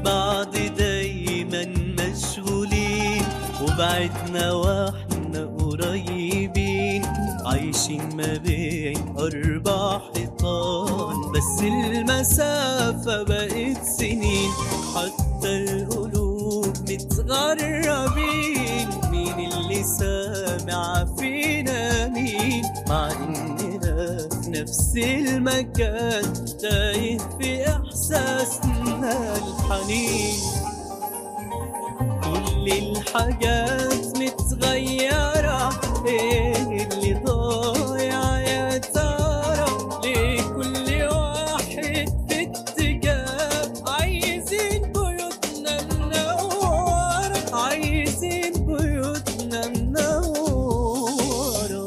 بعض دايما مشغولين وبعدنا واحنا قريبين عايشين ما بين أربع حيطان بس المسافة بقت سنين حتى القلوب متغربين مين اللي سامع فينا مين مع إننا في نفس المكان تايه في إحساسنا الحنين كل الحاجات متغيرة ايه اللي ضايع يا ترى ليه كل واحد في اتجاه عايزين بيوتنا منورة عايزين بيوتنا منورة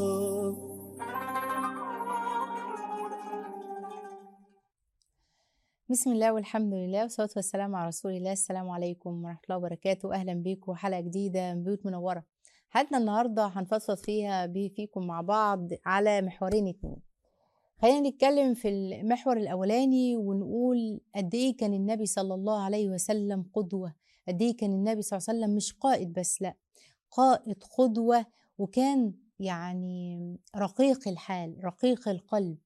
بسم الله والحمد لله والصلاة والسلام على رسول الله السلام عليكم ورحمة الله وبركاته أهلا بيكم حلقة جديدة من بيوت منورة حلقتنا النهاردة هنفضفض فيها بي- فيكم مع بعض على محورين اتنين خلينا نتكلم في المحور الأولاني ونقول قد إيه كان النبي صلى الله عليه وسلم قدوة قد إيه كان النبي صلى الله عليه وسلم مش قائد بس لأ قائد قدوة وكان يعني رقيق الحال رقيق القلب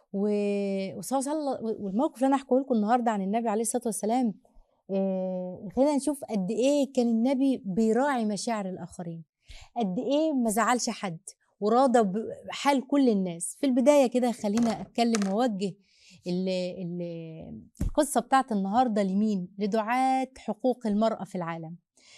و- وصلى الله والموقف اللي انا هحكيه لكم النهارده عن النبي عليه الصلاه والسلام آه، خلينا نشوف قد ايه كان النبي بيراعي مشاعر الاخرين قد ايه ما زعلش حد وراضى بحال كل الناس في البدايه كده خلينا اتكلم واوجه ال- ال- القصه بتاعت النهارده لمين لدعاة حقوق المراه في العالم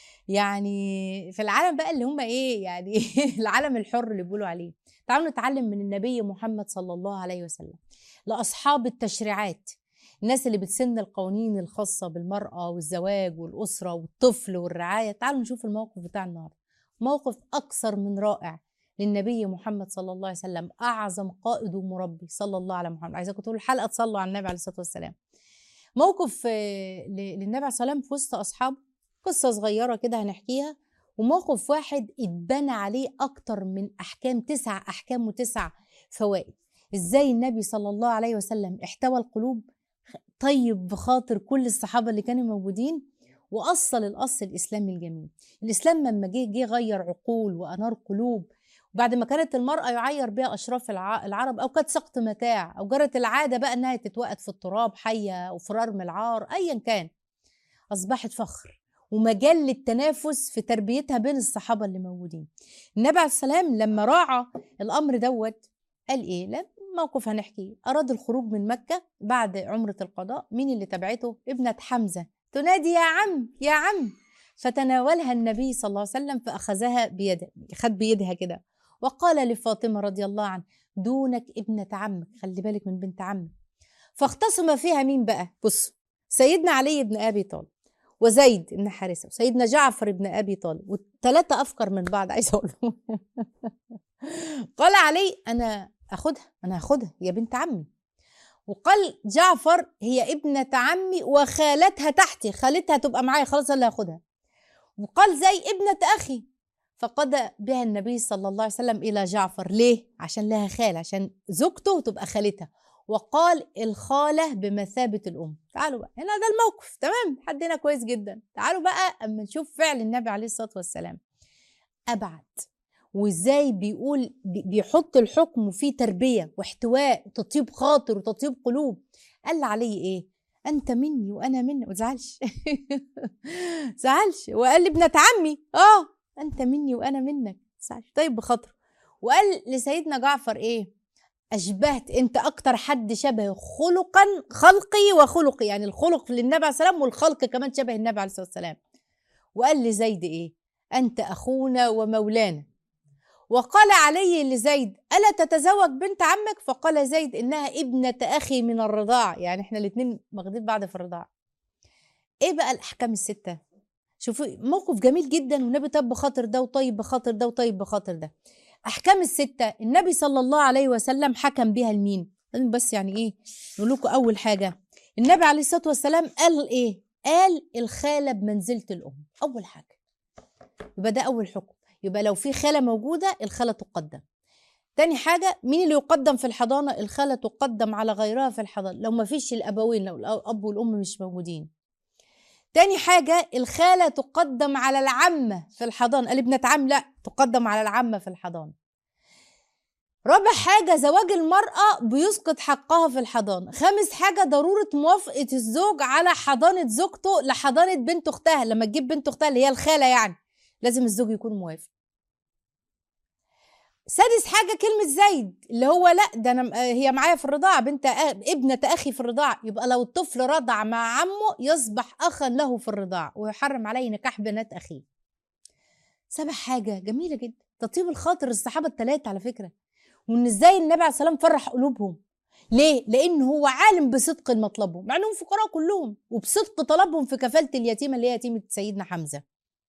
يعني في العالم بقى اللي هم ايه يعني العالم الحر اللي بيقولوا عليه تعالوا نتعلم من النبي محمد صلى الله عليه وسلم لأصحاب التشريعات الناس اللي بتسن القوانين الخاصة بالمرأة والزواج والأسرة والطفل والرعاية تعالوا نشوف الموقف بتاع النهاردة موقف أكثر من رائع للنبي محمد صلى الله عليه وسلم أعظم قائد ومربي صلى الله على محمد عايزاكم تقولوا الحلقة تصلوا على النبي عليه الصلاة والسلام موقف آه، ل- للنبي عليه الصلاة والسلام في وسط أصحابه قصة صغيرة كده هنحكيها وموقف واحد اتبنى عليه أكتر من أحكام تسع أحكام وتسع فوائد إزاي النبي صلى الله عليه وسلم احتوى القلوب طيب بخاطر كل الصحابة اللي كانوا موجودين وأصل الأصل الإسلامي الجميل الإسلام لما جه جه غير عقول وأنار قلوب وبعد ما كانت المرأة يعير بها أشراف الع- العرب أو كانت سقط متاع أو جرت العادة بقى إنها تتوقد في التراب حية أو فرار من العار أيا كان أصبحت فخر ومجال للتنافس في تربيتها بين الصحابة اللي موجودين النبي عليه السلام لما راعى الأمر دوت قال إيه لا موقف هنحكيه أراد الخروج من مكة بعد عمرة القضاء مين اللي تبعته ابنة حمزة تنادي يا عم يا عم فتناولها النبي صلى الله عليه وسلم فأخذها بيده خد بيدها كده وقال لفاطمة رضي الله عنها دونك ابنة عمك خلي بالك من بنت عمك فاختصم فيها مين بقى بص سيدنا علي بن أبي طالب وزيد بن حارثة وسيدنا جعفر بن أبي طالب والثلاثة أفكر من بعض عايزة أقول قال علي أنا أخدها أنا هاخدها هي بنت عمي وقال جعفر هي ابنة عمي وخالتها تحتي خالتها تبقى معايا خلاص اللي هاخدها وقال زي ابنة أخي فقضى بها النبي صلى الله عليه وسلم إلى جعفر ليه؟ عشان لها خال عشان زوجته تبقى خالتها وقال الخالة بمثابة الأم تعالوا بقى هنا ده الموقف تمام حد هنا كويس جدا تعالوا بقى أما نشوف فعل النبي عليه الصلاة والسلام أبعد وازاي بيقول بي- بيحط الحكم فيه تربية واحتواء وتطيب خاطر وتطيب قلوب قال علي ايه انت مني وانا منك ما تزعلش زعلش وقال لي ابنة عمي اه انت مني وانا منك ما تزعلش طيب بخاطره وقال لسيدنا جعفر ايه اشبهت انت اكتر حد شبه خلقا خلقي وخلقي يعني الخلق للنبي عليه الصلاه والسلام والخلق كمان شبه النبي عليه الصلاه والسلام وقال لزيد ايه انت اخونا ومولانا وقال علي لزيد ألا تتزوج بنت عمك فقال زيد إنها ابنة أخي من الرضاع يعني إحنا الاتنين واخدين بعض في الرضاع إيه بقى الأحكام الستة شوفوا موقف جميل جدا والنبي طيب بخاطر ده وطيب بخاطر ده وطيب بخاطر ده أحكام الستة النبي صلى الله عليه وسلم حكم بها لمين لازم بس يعني إيه نقول لكم أول حاجة النبي عليه الصلاة والسلام قال إيه قال الخالة بمنزلة الأم أول حاجة يبقى ده أول حكم يبقى لو في خالة موجودة الخالة تقدم تاني حاجة مين اللي يقدم في الحضانة الخالة تقدم على غيرها في الحضانة لو ما فيش الأبوين لو الأب والأم مش موجودين تاني حاجة الخالة تقدم على العمة في الحضانة قال ابنة عم لا تقدم على العمة في الحضانة رابع حاجة زواج المرأة بيسقط حقها في الحضانة خامس حاجة ضرورة موافقة الزوج على حضانة زوجته لحضانة بنت أختها لما تجيب بنت أختها اللي هي الخالة يعني لازم الزوج يكون موافق سادس حاجة كلمة زيد اللي هو لا ده أنا هي معايا في الرضاعة بنت أ- ابنة أخي في الرضاعة يبقى لو الطفل رضع مع عمه يصبح أخا له في الرضاعة ويحرم عليه نكاح بنات أخيه سابع حاجة جميلة جدا تطيب الخاطر الصحابة الثلاثة على فكرة وان ازاي النبي عليه السلام فرح قلوبهم ليه؟ لأن هو عالم بصدق مطلبهم مع انهم فقراء كلهم وبصدق طلبهم في كفالة اليتيمة اللي هي يتيمة سيدنا حمزة.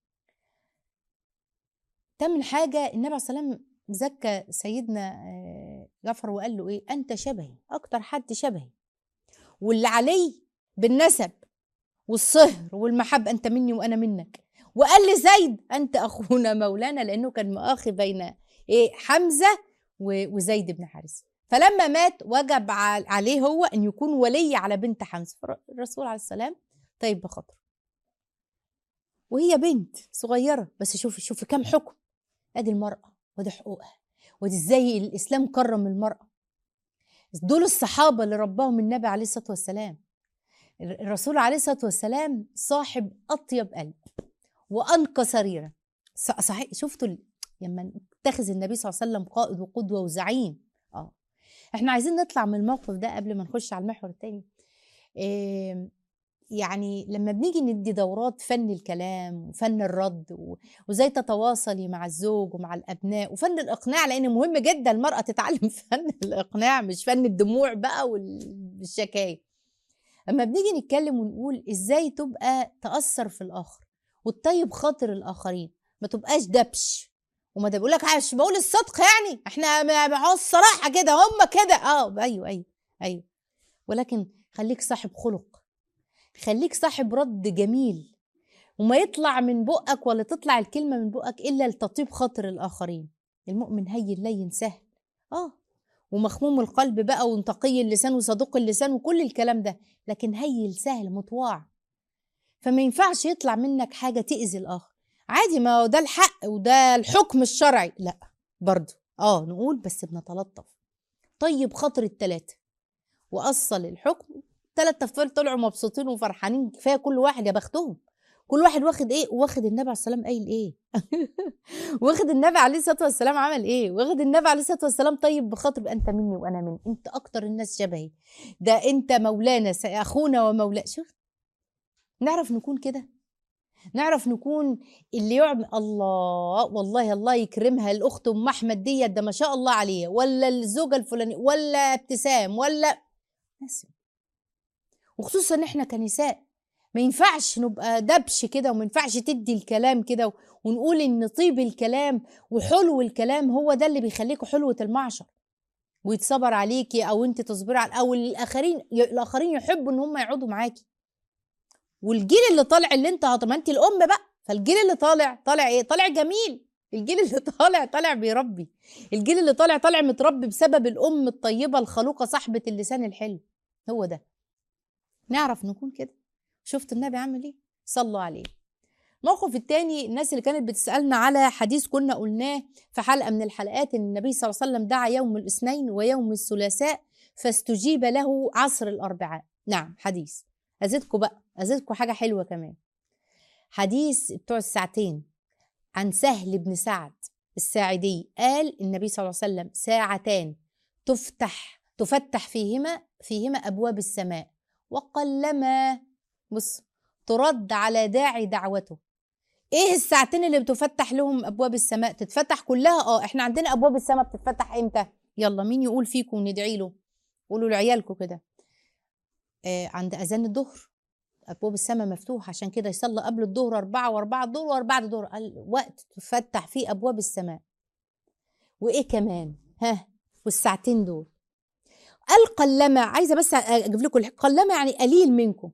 تامن حاجة النبي عليه السلام زكى سيدنا آه، جعفر وقال له ايه؟ أنت شبهي أكتر حد شبهي واللي علي بالنسب والصهر والمحبة أنت مني وأنا منك وقال لزيد أنت أخونا مولانا لأنه كان مؤاخي بين إيه حمزة و- وزيد بن حارثة فلما مات وجب ع- عليه هو أن يكون ولي على بنت حمزة الرسول عليه السلام طيب بخاطر وهي بنت صغيرة بس شوفي شوفي كم حكم ادي المرأة ودي حقوقها ودي ازاي الإسلام كرم المرأة دول الصحابة اللي رباهم النبي عليه الصلاة والسلام الرسول عليه الصلاة والسلام صاحب أطيب قلب وأنقى سريرة ص- صحيح شفتوا ال- لما اتخذ النبي صلى الله عليه وسلم قائد وقدوة وزعيم اه احنا عايزين نطلع من الموقف ده قبل ما نخش على المحور التاني إيه يعني لما بنيجي ندي دورات فن الكلام وفن الرد و- وازاي تتواصلي مع الزوج ومع الابناء وفن الاقناع لان مهم جدا المراه تتعلم فن الاقناع مش فن الدموع بقى والشكاية اما بنيجي نتكلم ونقول ازاي تبقى تاثر في الاخر وتطيب خاطر الاخرين ما تبقاش دبش وما ده بيقول لك مش بقول الصدق يعني احنا ما- ما هو الصراحه كده هم كده اه ايوه ايوه ايوه ولكن خليك صاحب خلق خليك صاحب رد جميل وما يطلع من بقك ولا تطلع الكلمه من بقك الا لتطيب خاطر الاخرين المؤمن هين لين سهل اه ومخموم القلب بقى وانتقي اللسان وصدوق اللسان وكل الكلام ده لكن هين سهل مطواع فما ينفعش يطلع منك حاجه تاذي الاخر عادي ما هو ده الحق وده الحكم الشرعي لا برضه اه نقول بس بنتلطف طيب خاطر التلاتة وأصل الحكم التلات تفار طلعوا مبسوطين وفرحانين كفاية كل واحد يا بختهم كل واحد واخد ايه واخد النبي عليه السلام قايل ايه واخد النبي عليه الصلاه والسلام عمل ايه واخد النبي عليه الصلاه والسلام طيب بخاطر انت مني وانا مني انت اكتر الناس شبهي ده انت مولانا س- اخونا ومولا شوف نعرف نكون كده نعرف نكون اللي يعمل الله والله الله يكرمها الاخت ام احمد ديت ده ما شاء الله عليها ولا الزوجه الفلانيه ولا ابتسام ولا ناس وخصوصا ان احنا كنساء ما ينفعش نبقى دبش كده وما ينفعش تدي الكلام كده ونقول ان طيب الكلام وحلو الكلام هو ده اللي بيخليكوا حلوة المعشر ويتصبر عليكي او انت تصبري على او الاخرين الاخرين يحبوا ان هم يقعدوا معاكي والجيل اللي طالع اللي انت هط- ما انت الام بقى فالجيل اللي طالع طالع ايه طالع جميل الجيل اللي طالع طالع بيربي الجيل اللي طالع طالع متربي بسبب الام الطيبه الخلوقه صاحبه اللسان الحلو هو ده نعرف نكون كده شفت النبي عامل ايه صلوا عليه الموقف التاني الناس اللي كانت بتسألنا على حديث كنا قلناه في حلقة من الحلقات ان النبي صلى الله عليه وسلم دعا يوم الاثنين ويوم الثلاثاء فاستجيب له عصر الأربعاء نعم حديث أزيدكم بقى أزيدكم حاجة حلوة كمان حديث بتوع الساعتين عن سهل بن سعد الساعدي قال النبي صلى الله عليه وسلم ساعتان تفتح تفتح فيهما فيهما أبواب السماء وقلما بص ترد على داعي دعوته ايه الساعتين اللي بتفتح لهم ابواب السماء تتفتح كلها اه احنا عندنا ابواب السماء بتتفتح امتى يلا مين يقول فيكم ندعي له قولوا لعيالكم كده آه عند اذان الظهر ابواب السماء مفتوحه عشان كده يصلي قبل الظهر اربعه واربعه الظهر واربعه الظهر قال وقت تفتح فيه ابواب السماء وايه كمان ها والساعتين دول قال قلما عايزه بس اجيب لكم الح- قلما يعني قليل منكم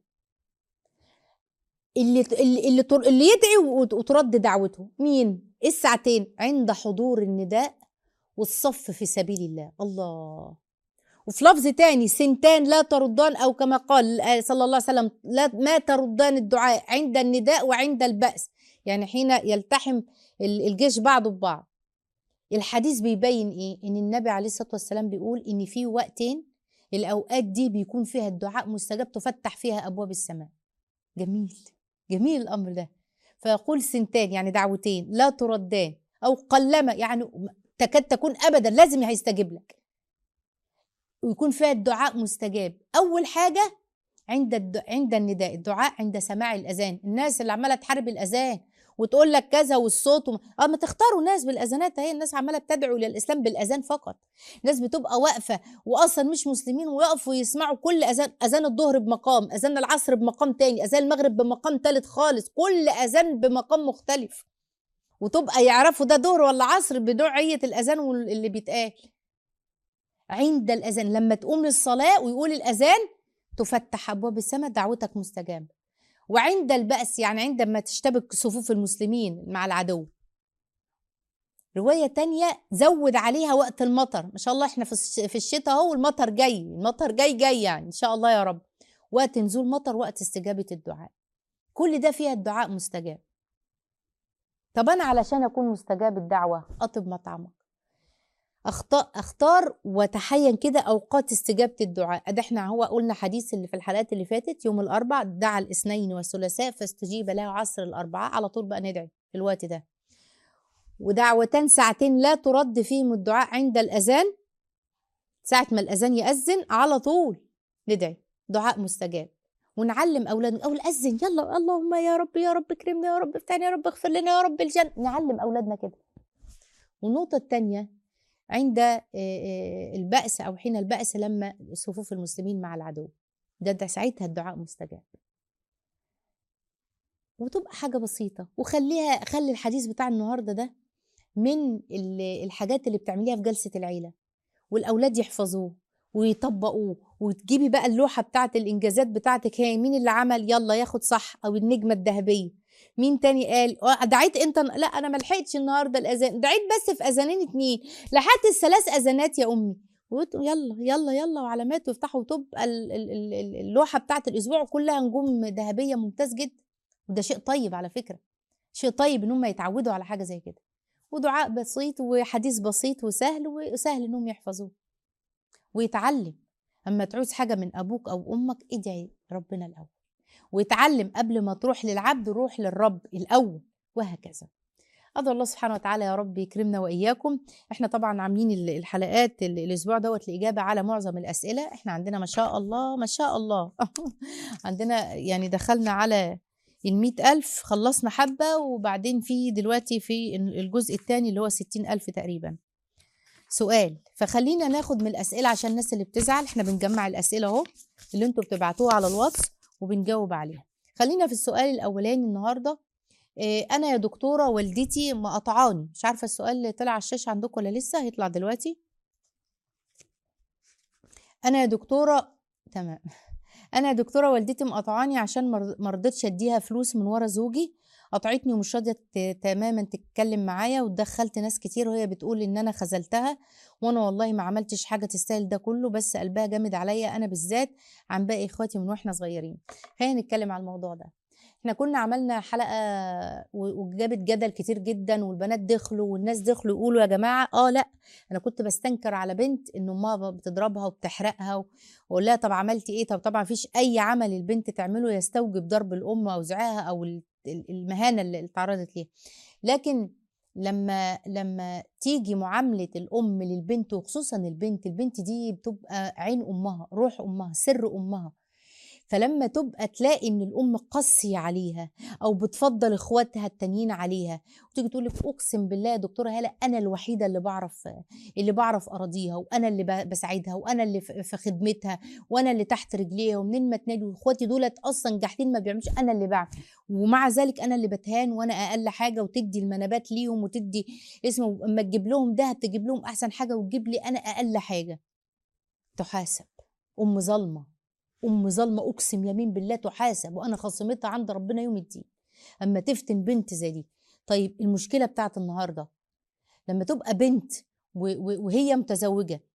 اللي اللي اللي, تر- اللي يدعي وت- وترد دعوته مين إيه الساعتين عند حضور النداء والصف في سبيل الله الله وفي لفظ تاني سنتان لا تردان او كما قال آه، صلى الله عليه وسلم لا ما تردان الدعاء عند النداء وعند البأس يعني حين يلتحم ال- الجيش بعضه ببعض الحديث بيبين ايه ان النبي عليه الصلاه والسلام بيقول ان في وقتين الاوقات دي بيكون فيها الدعاء مستجاب تفتح فيها ابواب السماء جميل جميل الامر ده فيقول سنتان يعني دعوتين لا تردان او قلما يعني تكاد تكون ابدا لازم هيستجيب لك ويكون فيها الدعاء مستجاب اول حاجه عند الد... عند النداء الدعاء عند سماع الاذان الناس اللي عماله تحارب الاذان وتقول لك كذا والصوت وم... اه ما تختاروا ناس بالاذانات هي الناس عماله بتدعو للاسلام بالاذان فقط ناس بتبقى واقفه واصلا مش مسلمين ويقفوا يسمعوا كل اذان اذان الظهر بمقام اذان العصر بمقام تاني اذان المغرب بمقام تالت خالص كل اذان بمقام مختلف وتبقى يعرفوا ده ظهر ولا عصر بنوعيه الاذان وال- اللي بيتقال عند الاذان لما تقوم للصلاه ويقول الاذان تفتح ابواب السماء دعوتك مستجابه وعند البأس يعني عندما تشتبك صفوف المسلمين مع العدو رواية تانية زود عليها وقت المطر ما شاء الله احنا في الش- في الشتاء اهو المطر جاي المطر جاي جاي يعني ان شاء الله يا رب وقت نزول مطر وقت استجابة الدعاء كل ده فيها الدعاء مستجاب طب انا علشان اكون مستجاب الدعوة اطب مطعمك اختار اختار وتحين كده اوقات استجابه الدعاء ادي احنا هو قلنا حديث اللي في الحلقات اللي فاتت يوم الاربع دعا الاثنين والثلاثاء فاستجيب له عصر الاربعاء على طول بقى ندعي في الوقت ده ودعوتان ساعتين لا ترد فيهم الدعاء عند الاذان ساعه ما الاذان ياذن على طول ندعي دعاء مستجاب ونعلم اولادنا اول اذن يلا اللهم يا رب يا رب اكرمنا يا رب افتحنا يا رب اغفر لنا يا رب الجنه نعلم اولادنا كده والنقطه الثانيه عند آه، آه، البأس أو حين البأس لما صفوف المسلمين مع العدو ده, ده ساعتها الدعاء مستجاب وتبقى حاجة بسيطة وخليها خلي الحديث بتاع النهاردة ده من ال- الحاجات اللي بتعمليها في جلسة العيلة والأولاد يحفظوه ويطبقوه وتجيبي بقى اللوحة بتاعت الإنجازات بتاعتك هي مين اللي عمل يلا ياخد صح أو النجمة الذهبية مين تاني قال آه، دعيت انت لا انا ما لحقتش النهارده الاذان دعيت بس في اذانين اتنين لحقت الثلاث اذانات يا امي وت- يلا يلا يلا وعلامات وافتحوا وتبقى ال- ال- ال- ال- اللوحه بتاعت الاسبوع كلها نجوم ذهبيه ممتاز جدا وده شيء طيب على فكره شيء طيب ان هم يتعودوا على حاجه زي كده ودعاء بسيط وحديث بسيط وسهل وسهل انهم يحفظوه ويتعلم اما تعوز حاجه من ابوك او امك ادعي ربنا الاول ويتعلم قبل ما تروح للعبد روح للرب الاول وهكذا أدعو الله سبحانه وتعالى يا رب يكرمنا وإياكم احنا طبعا عاملين ال- الحلقات ال- الأسبوع دوت الإجابة على معظم الأسئلة احنا عندنا ما شاء الله ما شاء الله عندنا يعني دخلنا على المئة ألف خلصنا حبة وبعدين في دلوقتي في الجزء الثاني اللي هو ستين ألف تقريبا سؤال فخلينا ناخد من الأسئلة عشان الناس اللي بتزعل احنا بنجمع الأسئلة اهو اللي انتوا بتبعتوها على الواتس وبنجاوب عليها خلينا في السؤال الأولاني النهاردة إيه، أنا يا دكتورة والدتي مقطعاني مش عارفة السؤال اللي طلع على الشاشة عندكم ولا لسه هيطلع دلوقتي أنا يا دكتورة تمام أنا يا دكتورة والدتي مقطعاني عشان مر- مرضتش أديها فلوس من ورا زوجي قطعتني ومش راضية ت- تماما تتكلم معايا ودخلت ناس كتير وهي بتقول إن أنا خذلتها وأنا والله ما عملتش حاجة تستاهل ده كله بس قلبها جامد عليا أنا بالذات عن باقي إخواتي من وإحنا صغيرين خلينا نتكلم على الموضوع ده احنا كنا عملنا حلقه و- وجابت جدل كتير جدا والبنات دخلوا والناس دخلوا يقولوا يا جماعه اه لا انا كنت بستنكر على بنت ان امها بتضربها وبتحرقها و- واقول لها طب عملتي ايه طب طبعا مفيش اي عمل البنت تعمله يستوجب ضرب الام او زعاها او ال- ال- المهانه اللي اتعرضت ليها لكن لما لما تيجي معامله الام للبنت وخصوصا البنت البنت دي بتبقى عين امها روح امها سر امها فلما تبقى تلاقي ان الام قاسيه عليها او بتفضل اخواتها التانيين عليها وتيجي تقول لك اقسم بالله يا دكتوره هلا انا الوحيده اللي بعرف اللي بعرف اراضيها وانا اللي ب- بساعدها وانا اللي في في خدمتها وانا اللي تحت رجليها ومنين ما تنادي واخواتي دولت اصلا جاحدين ما بيعملوش انا اللي بعمل ومع ذلك انا اللي بتهان وانا اقل حاجه وتدي المنابات ليهم وتدي اسمه اما تجيب لهم دهب تجيب لهم احسن حاجه وتجيب لي انا اقل حاجه تحاسب ام ظالمه ام ظالمه اقسم يمين بالله تحاسب وانا خصمتها عند ربنا يوم الدين اما تفتن بنت زي دي طيب المشكله بتاعت النهارده لما تبقى بنت و- و- وهي متزوجه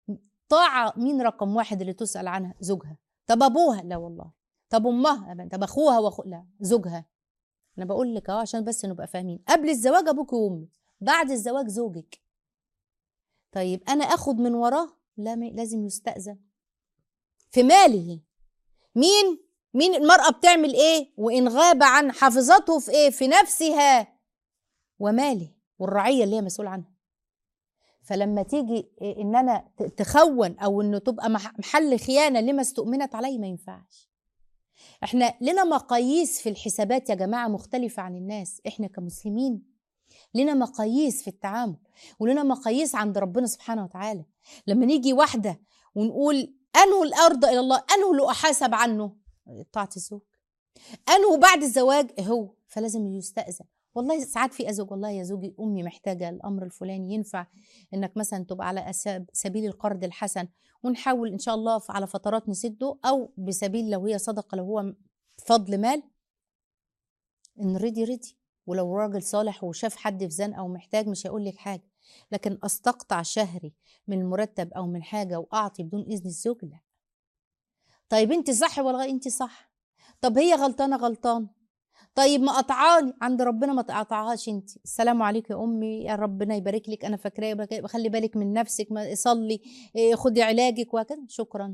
طاعة مين رقم واحد اللي تسأل عنها زوجها طب أبوها لا والله طب أمها أبدا. طب أخوها وأخو لا زوجها أنا بقول لك أهو عشان بس نبقى فاهمين قبل الزواج أبوك وأمك بعد الزواج زوجك طيب أنا أخد من وراه لا ما لازم يستأذن في ماله مين مين المرأة بتعمل إيه وإن غاب عن حافظته في إيه في نفسها وماله والرعية اللي هي مسؤول عنها فلما تيجي إيه ان انا ت- تخون او انه تبقى مح- محل خيانه لما استؤمنت عليه ما ينفعش احنا لنا مقاييس في الحسابات يا جماعه مختلفه عن الناس احنا كمسلمين لنا مقاييس في التعامل ولنا مقاييس عند ربنا سبحانه وتعالى لما نيجي واحده ونقول انه الارض الى الله انه اللي احاسب عنه طاعه الزوج انه بعد الزواج هو فلازم يستاذن والله ساعات في ازواج والله يا زوجي امي محتاجه الامر الفلاني ينفع انك مثلا تبقى على أساب- سبيل القرض الحسن ونحاول ان شاء الله ف- على فترات نسده او بسبيل لو هي صدقه لو هو فضل مال ان رضي رضي ولو راجل صالح وشاف حد في زنقه ومحتاج مش هيقول لك حاجه لكن استقطع شهري من المرتب او من حاجه واعطي بدون اذن الزوج لا طيب انت صح ولا غ- انت صح طب هي غلطانه غلطان طيب ما قطعاني عند ربنا ما تقطعهاش انت السلام عليكم يا امي يا ربنا يبارك لك انا فاكراه بك- خلي بالك من نفسك ما صلي إيه، خدي علاجك وهكذا شكرا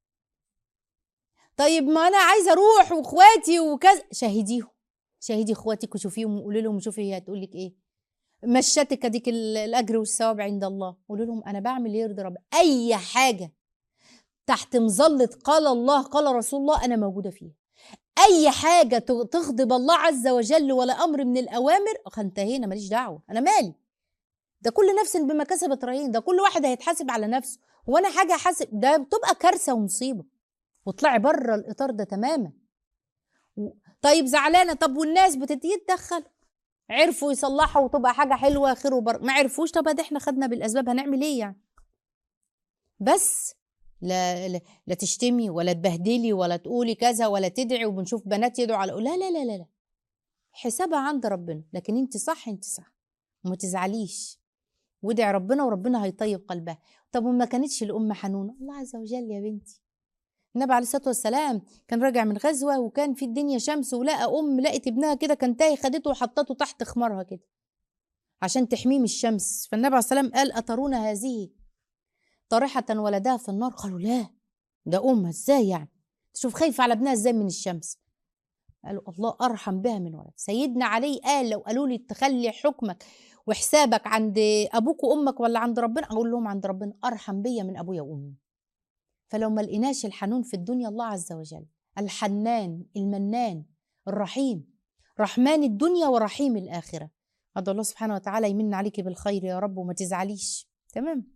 طيب ما انا عايزه اروح واخواتي وكذا شاهديهم شاهدي اخواتك وشوفيهم وقولي لهم شوفي هي هتقول لك ايه مشتك اديك ال- الاجر والثواب عند الله قولي لهم انا بعمل اللي يرضي ربنا اي حاجه تحت مظله قال الله قال رسول الله انا موجوده فيها اي حاجه تغ- تغضب الله عز وجل ولا امر من الاوامر انتهينا ماليش دعوه انا مالي ده كل نفس بما كسبت رهين ده كل واحد هيتحاسب على نفسه وانا حاجه حاسب ده بتبقى كارثه ومصيبه واطلعي بره الاطار ده تماما و- طيب زعلانه طب والناس بتدي يتدخل عرفوا يصلحوا وتبقى حاجه حلوه خير وبر ما عرفوش طب ده احنا خدنا بالاسباب هنعمل ايه يعني بس لا لا, لا تشتمي ولا تبهدلي ولا تقولي كذا ولا تدعي وبنشوف بنات يدعوا على لا لا لا لا لا حسابها عند ربنا لكن انت صح انت صح وما تزعليش وادعي ربنا وربنا هيطيب قلبها طب وما كانتش الام حنونه الله عز وجل يا بنتي النبي عليه الصلاه والسلام كان راجع من غزوه وكان في الدنيا شمس ولقى ام لقت ابنها كده كان تايه خدته وحطته تحت خمارها كده عشان تحميه من الشمس فالنبي عليه الصلاه والسلام قال اترون هذه طارحه ولدها في النار قالوا لا ده امها ازاي يعني تشوف خايفه على ابنها ازاي من الشمس قالوا الله ارحم بها من ولد سيدنا علي قال لو قالوا لي تخلي حكمك وحسابك عند ابوك وامك ولا عند ربنا اقول لهم عند ربنا ارحم بيا من ابويا وامي فلو ما لقيناش الحنون في الدنيا الله عز وجل الحنان المنان الرحيم رحمن الدنيا ورحيم الاخره هذا الله سبحانه وتعالى يمن عليك بالخير يا رب وما تزعليش تمام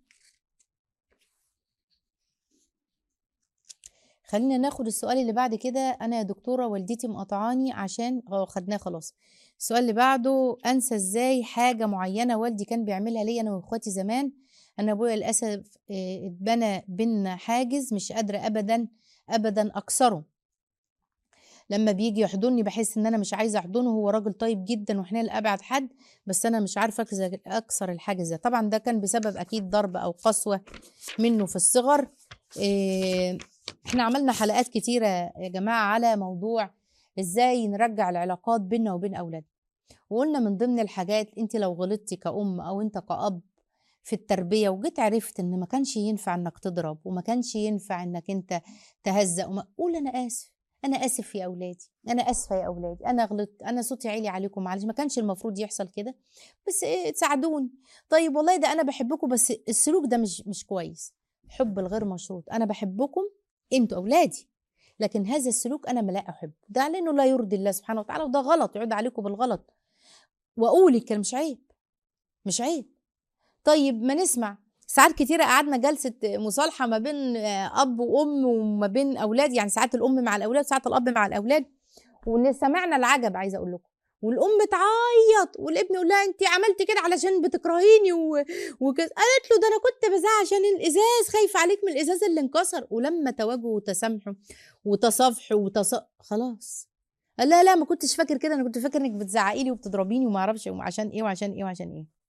خلينا ناخد السؤال اللي بعد كده انا يا دكتوره والدتي مقاطعاني عشان اه خدناه خلاص السؤال اللي بعده انسى ازاي حاجه معينه والدي كان بيعملها لي انا واخواتي زمان انا ابويا للاسف آه، اتبنى بينا حاجز مش قادره ابدا ابدا اكسره لما بيجي يحضني بحس ان انا مش عايزه احضنه هو راجل طيب جدا واحنا لابعد حد بس انا مش عارفه أكز- اكسر الحاجز ده طبعا ده كان بسبب اكيد ضرب او قسوه منه في الصغر إيه، احنا عملنا حلقات كتيره يا جماعه على موضوع ازاي نرجع العلاقات بيننا وبين اولادنا وقلنا من ضمن الحاجات انت لو غلطتي كأم او انت كأب في التربية وجيت عرفت ان ما كانش ينفع انك تضرب وما كانش ينفع انك انت تهزق وما قول انا اسف انا اسف يا اولادي انا اسفه يا اولادي انا غلطت انا صوتي عالي عليكم معلش ما كانش المفروض يحصل كده بس إيه تساعدوني طيب والله ده انا بحبكم بس السلوك ده مش مش كويس حب الغير مشروط انا بحبكم انتوا اولادي لكن هذا السلوك انا ما لا احبه ده لانه لا يرضي الله سبحانه وتعالى وده غلط يعود عليكم بالغلط واقول الكلام مش عيب مش عيب طيب ما نسمع ساعات كتيرة قعدنا جلسة مصالحة ما بين آه، أب وأم وما بين أولاد يعني ساعات الأم مع الأولاد ساعات الأب مع الأولاد وسمعنا العجب عايزة أقول لكم والأم تعيط والابن يقول لها أنت عملت كده علشان بتكرهيني و... وكده قالت له ده أنا كنت بزعق عشان الإزاز خايفة عليك من الإزاز اللي انكسر ولما تواجهوا وتسامحوا وتصافحوا وتص... خلاص قال لا لا ما كنتش فاكر كده انا كنت فاكر انك بتزعقي لي وبتضربيني وما اعرفش عشان ايه وعشان ايه وعشان ايه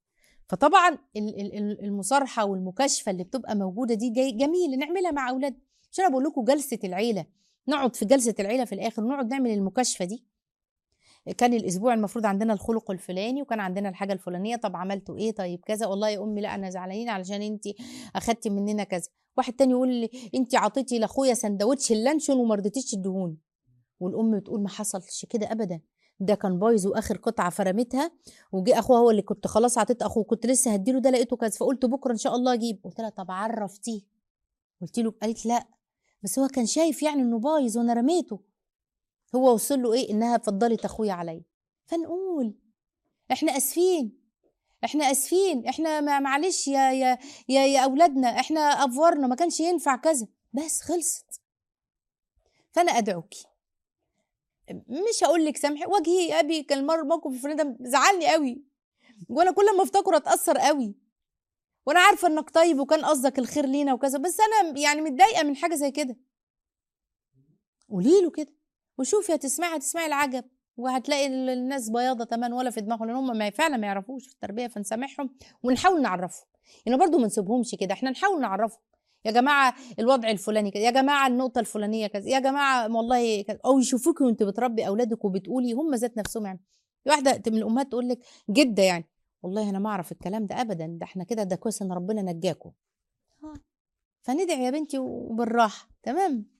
فطبعا ال- ال- ال- المصارحه والمكاشفه اللي بتبقى موجوده دي جاي جميل نعملها مع اولادنا مش انا بقول لكم جلسه العيله نقعد في جلسه العيله في الاخر ونقعد نعمل المكاشفه دي كان الاسبوع المفروض عندنا الخلق الفلاني وكان عندنا الحاجه الفلانيه طب عملتوا ايه طيب كذا والله يا امي لا انا زعلانين علشان انت اخدتي مننا كذا واحد تاني يقول لي انت عطيتي لاخويا سندوتش اللانشون وما رضيتيش تدهوني والام بتقول ما حصلش كده ابدا ده كان بايظ واخر قطعه فرمتها وجي اخوها هو اللي كنت خلاص عطيت اخوه كنت لسه هديله ده لقيته كذا فقلت بكره ان شاء الله اجيب قلت لها طب عرفتيه قلت له قالت لا بس هو كان شايف يعني انه بايظ وانا رميته هو وصل له ايه انها فضلت اخويا عليا فنقول احنا اسفين احنا اسفين احنا ما- معلش يا يا يا, يا اولادنا احنا افورنا ما كانش ينفع كذا بس خلصت فانا ادعوك مش هقول لك سامحي وجهي يا ابي كان مر موقف الفلاني ده زعلني قوي وانا كل ما افتكره اتاثر قوي وانا عارفه انك طيب وكان قصدك الخير لينا وكذا بس انا يعني متضايقه من حاجه زي كده قولي له كده وشوفي هتسمعي هتسمعي العجب وهتلاقي ال- الناس بياضه تمام ولا في دماغهم لان هم ما فعلا ما يعرفوش في التربيه فنسامحهم ونحاول نعرفهم يعني برضو ما نسيبهمش كده احنا نحاول نعرفهم يا جماعه الوضع الفلاني كذا يا جماعه النقطه الفلانيه كذا يا جماعه والله كذا او يشوفوكي وانت بتربي اولادك وبتقولي هم ذات نفسهم يعني في واحده من الامهات تقول لك جده يعني والله انا ما اعرف الكلام ده ابدا ده احنا كده ده كويس ان ربنا نجاكم آه. فندعي يا بنتي وبالراحه تمام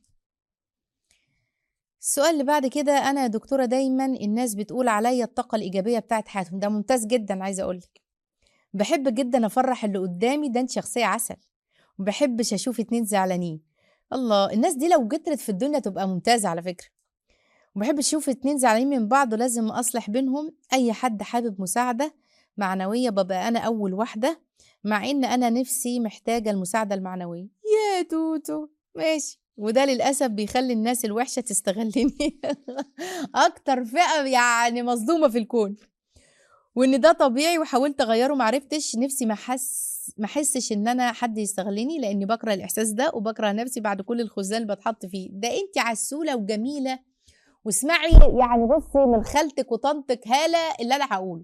السؤال اللي بعد كده انا يا دكتوره دايما الناس بتقول عليا الطاقه الايجابيه بتاعت حياتهم ده ممتاز جدا عايزه اقول لك بحب جدا افرح اللي قدامي ده انت شخصيه عسل وبحبش اشوف اتنين زعلانين الله الناس دي لو جترت في الدنيا تبقى ممتازه على فكره وبحب اشوف اتنين زعلانين من بعض ولازم اصلح بينهم اي حد حابب مساعده معنويه ببقى انا اول واحده مع ان انا نفسي محتاجه المساعده المعنويه يا توتو ماشي وده للاسف بيخلي الناس الوحشه تستغلني اكتر فئه يعني مصدومه في الكون وان ده طبيعي وحاولت اغيره معرفتش نفسي ما حس ما احسش ان انا حد يستغلني لاني بكره الاحساس ده وبكره نفسي بعد كل الخذلان اللي بتحط فيه ده انت عسوله وجميله واسمعي يعني بصي من خالتك وطنطك هاله اللي انا هقوله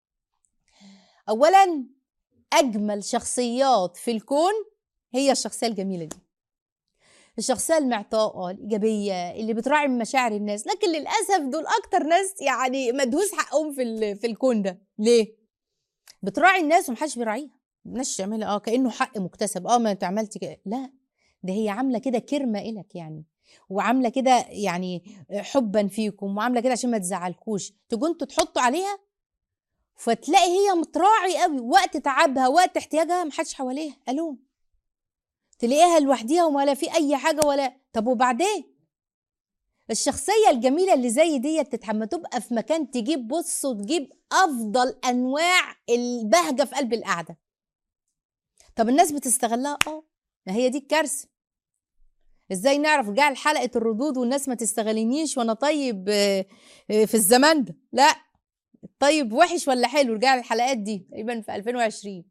اولا اجمل شخصيات في الكون هي الشخصيه الجميله دي الشخصيه المعطاءه الايجابيه اللي بتراعي مشاعر الناس لكن للاسف دول اكتر ناس يعني مدهوس حقهم في ال- في الكون ده ليه بتراعي الناس ومحدش بيراعيها الناس تعملها اه كانه حق مكتسب اه ما انت عملتي كده لا ده هي عامله كده كرمه الك يعني وعامله كده يعني حبا فيكم وعامله كده عشان ما تزعلكوش تجوا انتوا تحطوا عليها فتلاقي هي متراعي قوي وقت تعبها وقت احتياجها محدش حواليها الو تلاقيها لوحديها ولا في اي حاجه ولا طب وبعدين الشخصيه الجميله اللي زي ديت تتحمل تبقى في مكان تجيب بص وتجيب افضل انواع البهجه في قلب القعده طب الناس بتستغلها اه ما هي دي الكارثه ازاي نعرف جعل حلقه الردود والناس ما تستغلنيش وانا طيب آه، آه، في الزمان ده لا طيب وحش ولا حلو رجع الحلقات دي تقريبا في 2020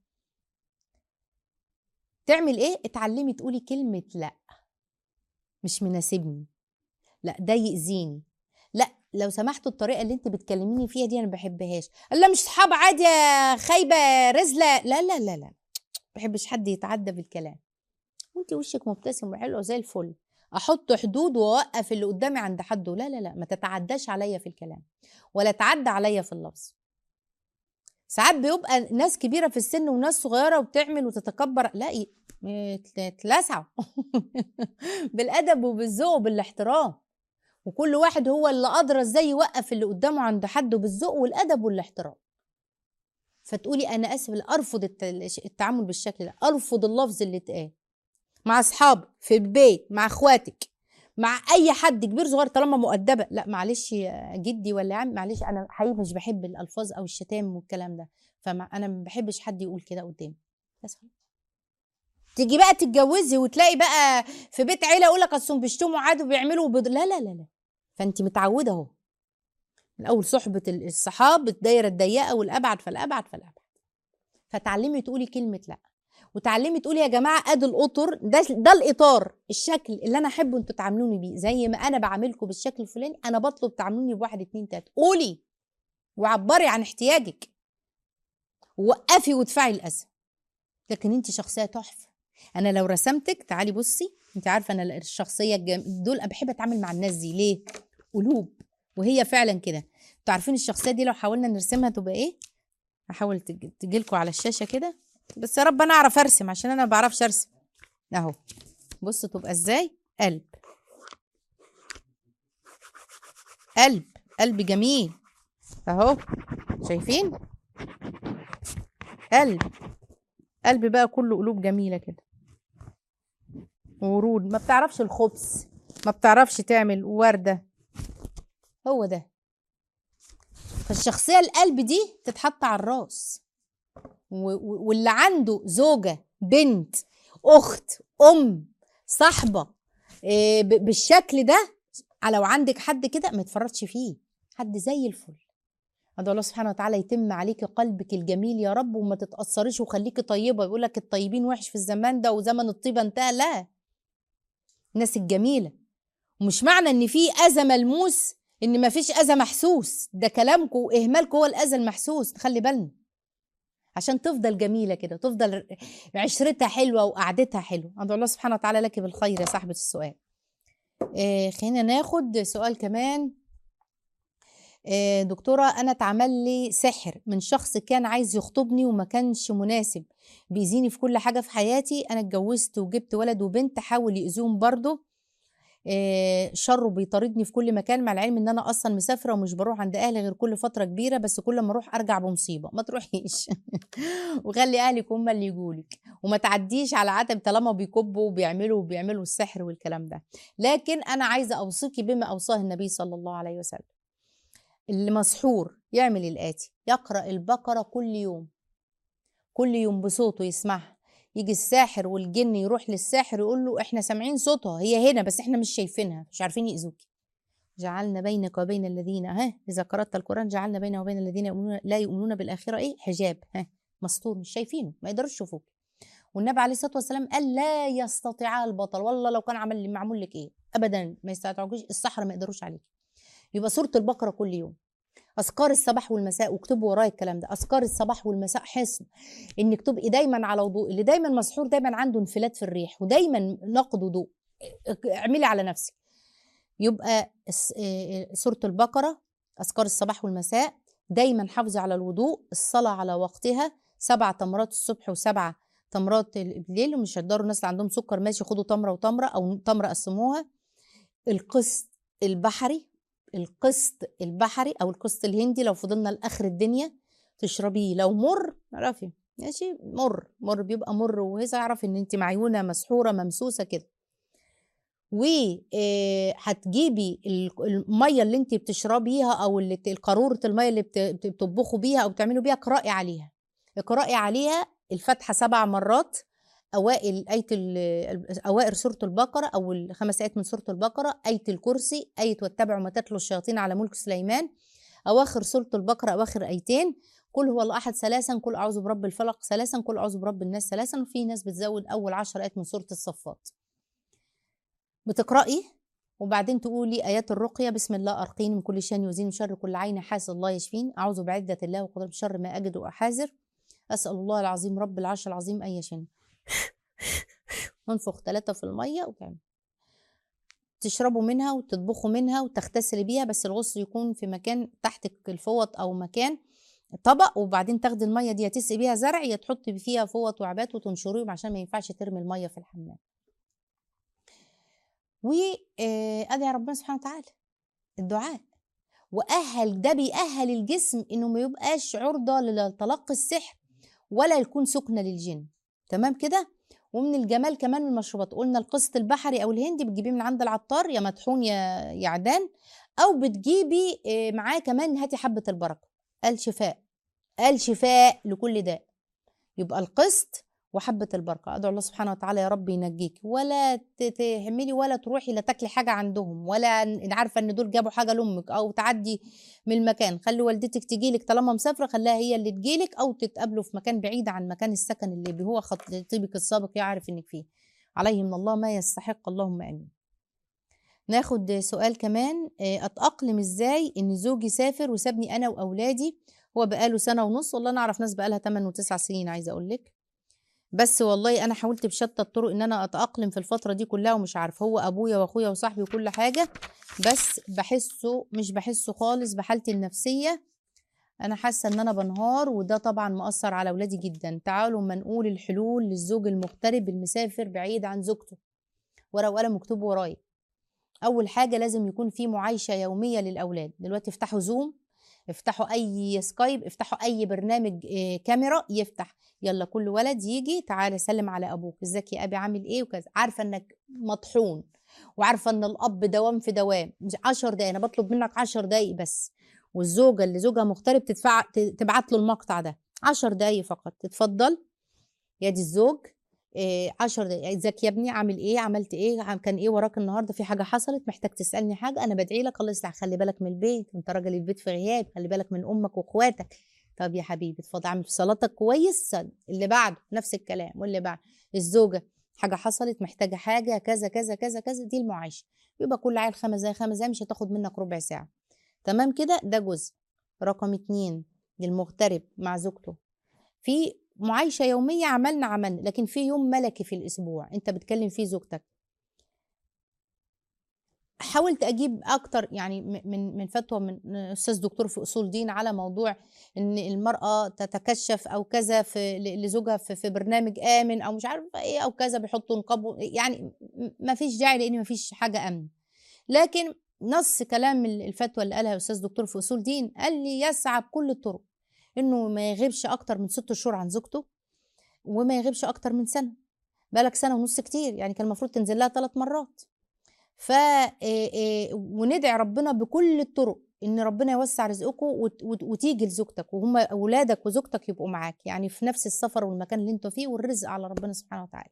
تعمل ايه اتعلمي تقولي كلمه لا مش مناسبني لا ده يأذيني لا لو سمحتوا الطريقه اللي انت بتكلميني فيها دي انا ما بحبهاش لا مش صحاب عادي يا خايبه رزله لا لا لا لا ما بحبش حد يتعدى بالكلام وانت وشك مبتسم وحلو زي الفل احط حدود واوقف اللي قدامي عند حده لا لا لا ما تتعداش عليا في الكلام ولا تعدى عليا في اللفظ ساعات بيبقى ناس كبيره في السن وناس صغيره وبتعمل وتتكبر لا ي- اتلسعوا بالادب وبالذوق وبالاحترام وكل واحد هو اللي ادرى ازاي يوقف اللي قدامه عند حده بالذوق والادب والاحترام فتقولي انا اسف لا ارفض الت- التعامل بالشكل ده ارفض اللفظ اللي اتقال مع اصحابك في البيت مع اخواتك مع اي حد كبير صغير طالما مؤدبه لا معلش يا جدي ولا يا عم معلش انا حقيقي مش بحب الالفاظ او الشتام والكلام ده فانا ما بحبش حد يقول كده قدامي بس خلاص. تيجي بقى تتجوزي وتلاقي بقى في بيت عيله يقول لك اصلهم بيشتموا عادي وبيعملوا بض... لا لا لا لا فانت متعوده اهو من اول صحبه ال- الصحاب الدايره الضيقه والابعد فالابعد فالابعد فتعلمي تقولي كلمه لا وتعلمي تقولي يا جماعه ادي الاطر ده ده الاطار الشكل اللي انا احبه انتوا تعاملوني بيه زي ما انا بعاملكم بالشكل الفلاني انا بطلب تعاملوني بواحد اتنين تلاته قولي وعبري عن احتياجك ووقفي وادفعي الاذى لكن انت شخصيه تحفه انا لو رسمتك تعالي بصي انت عارفه انا الشخصيه الجم... دول بحب اتعامل مع الناس دي ليه قلوب وهي فعلا كده انتوا عارفين الشخصيه دي لو حاولنا نرسمها تبقى ايه هحاول تج... تجيلكوا على الشاشه كده بس يا رب انا اعرف ارسم عشان انا ما بعرفش ارسم اهو بص تبقى ازاي قلب قلب قلب جميل اهو شايفين قلب قلب بقى كله قلوب جميله كده ورود ما بتعرفش الخبز ما بتعرفش تعمل ورده هو ده فالشخصيه القلب دي تتحط على الراس و- و- واللي عنده زوجه بنت اخت ام صاحبه إيه، ب- بالشكل ده لو عندك حد كده ما يتفرطش فيه حد زي الفل ادعو الله سبحانه وتعالى يتم عليكي قلبك الجميل يا رب وما تتاثريش وخليكي طيبه يقول لك الطيبين وحش في الزمان ده وزمن الطيبه انتهى لا الناس الجميله ومش معنى ان في اذى ملموس ان ما فيش اذى محسوس ده كلامكم واهمالكم هو الاذى المحسوس خلي بالنا عشان تفضل جميله كده تفضل عشرتها حلوه وقعدتها حلوه ادعو الله سبحانه وتعالى لك بالخير يا صاحبه السؤال آه خلينا ناخد سؤال كمان آه دكتوره انا اتعمل لي سحر من شخص كان عايز يخطبني وما كانش مناسب بيزيني في كل حاجه في حياتي انا اتجوزت وجبت ولد وبنت حاول يأذوهم برضه آه، شره بيطاردني في كل مكان مع العلم ان انا اصلا مسافره ومش بروح عند اهلي غير كل فتره كبيره بس كل ما اروح ارجع بمصيبه ما تروحيش وخلي اهلك هم اللي يجولك وما تعديش على عتب طالما بيكبوا وبيعملوا وبيعملوا السحر والكلام ده لكن انا عايزه اوصيكي بما اوصاه النبي صلى الله عليه وسلم اللي مسحور يعمل الاتي يقرا البقره كل يوم كل يوم بصوته يسمعها يجي الساحر والجن يروح للساحر يقول له احنا سامعين صوتها هي هنا بس احنا مش شايفينها مش عارفين يأذوكي جعلنا بينك وبين الذين ها اذا قرأت القرآن جعلنا بينك وبين الذين يؤمنون لا يؤمنون بالآخرة ايه حجاب ها مستور مش شايفينه ما يقدروش يشوفوك والنبي عليه الصلاة والسلام قال لا يستطيع البطل والله لو كان عمل معمول لك ايه ابدا ما يستطيعوش السحرة ما يقدروش عليك يبقى سورة البقرة كل يوم اذكار الصباح والمساء واكتبوا ورايا الكلام ده اذكار الصباح والمساء حصن انك تبقي دايما على وضوء اللي دايما مسحور دايما عنده انفلات في الريح ودايما نقد وضوء اعملي على نفسك يبقى الس- إيه، سوره البقره اذكار الصباح والمساء دايما حافظي على الوضوء الصلاه على وقتها سبع تمرات الصبح وسبعه تمرات بالليل ومش هتقدروا الناس اللي عندهم سكر ماشي خدوا تمره وتمره او تمره قسموها القسط البحري القسط البحري او القسط الهندي لو فضلنا لاخر الدنيا تشربيه لو مر اعرفي ماشي مر مر بيبقى مر وهذا اعرف ان انت معيونه مسحوره ممسوسه كده وهتجيبي الميه اللي انت بتشربيها او اللي ت- قاروره الميه اللي بت- بت- بتطبخوا بيها او بتعملوا بيها اقرأي عليها اقرأي عليها الفاتحه سبع مرات اوائل ايه ال- اوائل سوره البقره او الخمس ايات من سوره البقره ايه الكرسي ايه واتبعوا ما تتلو الشياطين على ملك سليمان اواخر سوره البقره اواخر ايتين قل هو الله احد ثلاثا قل اعوذ برب الفلق ثلاثا قل اعوذ برب الناس ثلاثا وفي ناس بتزود اول عشر ايات من سوره الصفات بتقراي وبعدين تقولي ايات الرقيه بسم الله ارقين من كل شان يزين شر كل عين حاسد الله يشفين اعوذ بعده الله وقدرة شر ما اجد واحاذر اسال الله العظيم رب العرش العظيم ان يشفين ننفخ ثلاثة في المية وتعمل تشربوا منها وتطبخوا منها وتغتسلي بيها بس الغسل يكون في مكان تحت الفوط او مكان طبق وبعدين تاخدي الميه دي يا تسقي بيها زرع يا تحطي فيها فوط وعبات وتنشريهم عشان ما ينفعش ترمي الميه في الحمام وادعي ربنا سبحانه وتعالى الدعاء واهل ده بيأهل الجسم انه ما يبقاش عرضه لتلقي السحر ولا يكون سكنه للجن تمام كده ومن الجمال كمان من المشروبات قلنا القسط البحري او الهندي بتجيبيه من عند العطار يا مطحون يا يا عدان او بتجيبي آه، معاه كمان هاتي حبه البركه قال شفاء قال شفاء لكل داء يبقى القسط وحبة البركة أدعو الله سبحانه وتعالى يا رب ينجيك ولا ت- تهملي ولا تروحي لا تاكلي حاجة عندهم ولا ن- عارفة إن دول جابوا حاجة لأمك أو تعدي من المكان خلي والدتك تجيلك طالما مسافرة خليها هي اللي تجيلك أو تتقابلوا في مكان بعيد عن مكان السكن اللي هو خطيبك السابق يعرف إنك فيه عليه من الله ما يستحق اللهم آمين ناخد سؤال كمان آه، اتاقلم ازاي ان زوجي سافر وسابني انا واولادي هو بقاله سنه ونص والله انا اعرف ناس بقالها 8 و9 سنين عايزه اقول لك بس والله انا حاولت بشتى الطرق ان انا اتاقلم في الفتره دي كلها ومش عارف هو ابويا واخويا وصاحبي وكل حاجه بس بحسه مش بحسه خالص بحالتي النفسيه انا حاسه ان انا بنهار وده طبعا مأثر على اولادي جدا تعالوا ما نقول الحلول للزوج المغترب المسافر بعيد عن زوجته ورقه وقلم مكتوب ورايا اول حاجه لازم يكون في معايشه يوميه للاولاد دلوقتي افتحوا زوم افتحوا اي سكايب افتحوا اي برنامج آه، كاميرا يفتح يلا كل ولد يجي تعالى سلم على ابوك ازيك يا ابي عامل ايه وكذا عارفه انك مطحون وعارفه ان الاب دوام في دوام مش 10 دقايق انا بطلب منك 10 دقايق بس والزوجه اللي زوجها مغترب تدفع ت- تبعت له المقطع ده 10 دقايق فقط تتفضل يا دي الزوج إيه 10 دقايق ازيك يا ابني عامل ايه عملت ايه عم- كان ايه وراك النهارده في حاجه حصلت محتاج تسالني حاجه انا بدعي لك الله يصلح خلي بالك من البيت انت راجل البيت في غياب خلي بالك من امك واخواتك طب يا حبيبي اتفضل اعمل في صلاتك كويس صل. اللي بعده نفس الكلام واللي بعده الزوجه حاجه حصلت محتاجه حاجه كذا كذا كذا كذا دي المعايشه يبقى كل عيل خمس دقايق خمس دقايق مش هتاخد منك ربع ساعه تمام كده ده جزء رقم اتنين للمغترب مع زوجته في معايشة يومية عملنا عملنا لكن في يوم ملكي في الأسبوع أنت بتكلم فيه زوجتك حاولت أجيب أكتر يعني م- من من فتوى من أستاذ دكتور في أصول دين على موضوع إن المرأة تتكشف أو كذا في ل- لزوجها في, في برنامج آمن أو مش عارف إيه أو كذا بيحطوا نقاب يعني ما فيش داعي لأن ما فيش حاجة أمن لكن نص كلام ال- الفتوى اللي قالها الاستاذ دكتور في اصول دين قال لي يسعى بكل الطرق انه ما يغيبش اكتر من ست شهور عن زوجته وما يغيبش اكتر من سنه بالك سنه ونص كتير يعني كان المفروض تنزل لها ثلاث مرات ف إيه إيه وندعي ربنا بكل الطرق ان ربنا يوسع رزقكم وت- وت- وتيجي لزوجتك وهم اولادك وزوجتك يبقوا معاك يعني في نفس السفر والمكان اللي انتوا فيه والرزق على ربنا سبحانه وتعالى